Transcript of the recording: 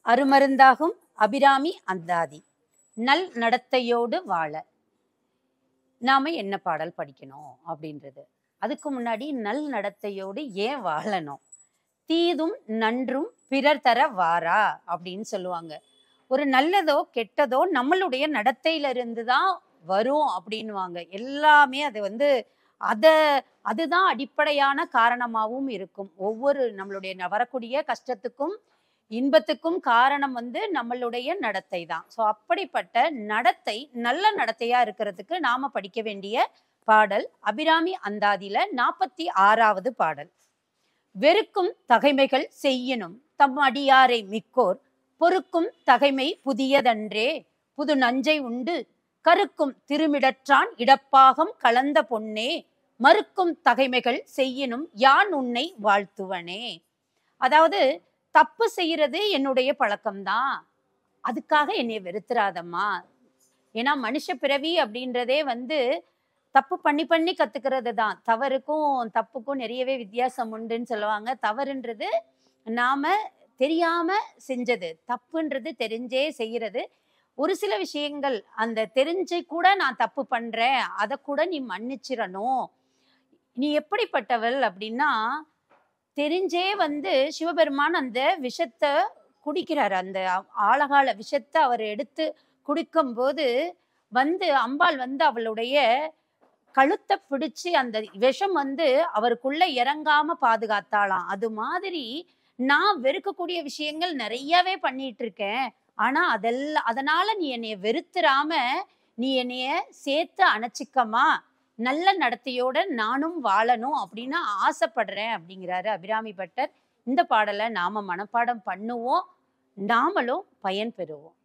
அருமருந்தாகும் அபிராமி அந்தாதி நல் நடத்தையோடு வாழ நாம என்ன பாடல் படிக்கணும் அப்படின்றது அதுக்கு முன்னாடி நல் நடத்தையோடு ஏன் வாழணும் தீதும் நன்றும் பிறர் தர வாரா அப்படின்னு சொல்லுவாங்க ஒரு நல்லதோ கெட்டதோ நம்மளுடைய நடத்தையில இருந்து தான் வரும் அப்படின்னுவாங்க எல்லாமே அது வந்து அத அதுதான் அடிப்படையான காரணமாகவும் இருக்கும் ஒவ்வொரு நம்மளுடைய ந- வரக்கூடிய கஷ்டத்துக்கும் இன்பத்துக்கும் காரணம் வந்து நம்மளுடைய நடத்தை தான் ஸோ அப்படிப்பட்ட நடத்தை நல்ல நடத்தையா இருக்கிறதுக்கு நாம படிக்க வேண்டிய பாடல் அபிராமி அந்தாதியில நாற்பத்தி ஆறாவது பாடல் வெறுக்கும் தகைமைகள் செய்யணும் தம் அடியாரை மிக்கோர் பொறுக்கும் தகைமை புதியதன்றே புது நஞ்சை உண்டு கருக்கும் திருமிடற்றான் இடப்பாகம் கலந்த பொன்னே மறுக்கும் தகைமைகள் செய்யினும் யான் உன்னை வாழ்த்துவனே அதாவது தப்பு செய்யறது என்னுடைய பழக்கம்தான் அதுக்காக என்னை வெறுத்துறாதம்மா ஏன்னா மனுஷ பிறவி அப்படின்றதே வந்து தப்பு பண்ணி பண்ணி கத்துக்கிறது தான் தவறுக்கும் தப்புக்கும் நிறையவே வித்தியாசம் உண்டுன்னு சொல்லுவாங்க தவறுன்றது நாம தெரியாம செஞ்சது தப்புன்றது தெரிஞ்சே செய்யறது ஒரு சில விஷயங்கள் அந்த தெரிஞ்சு கூட நான் தப்பு பண்றேன் அதை கூட நீ மன்னிச்சிடணும் நீ எப்படிப்பட்டவள் அப்படின்னா தெரிஞ்சே வந்து சிவபெருமான் அந்த விஷத்தை குடிக்கிறார் அந்த ஆ- ஆழகால விஷத்தை அவர் எடுத்து குடிக்கும்போது வந்து அம்பாள் வந்து அவளுடைய கழுத்தை பிடிச்சு அந்த விஷம் வந்து அவருக்குள்ள இறங்காம பாதுகாத்தாளாம் அது மாதிரி நான் வெறுக்கக்கூடிய விஷயங்கள் நிறையவே பண்ணிட்டு இருக்கேன் ஆனா அதெல்லாம் அதனால நீ என்னைய வெறுத்துறாம நீ என்னைய சேர்த்து அணைச்சிக்கமா நல்ல நடத்தையோட நானும் வாழணும் அப்படின்னு ஆசைப்படுறேன் அப்படிங்கிறாரு அபிராமி பட்டர் இந்த பாடலை நாம மனப்பாடம் பண்ணுவோம் நாமளும் பயன் பெறுவோம்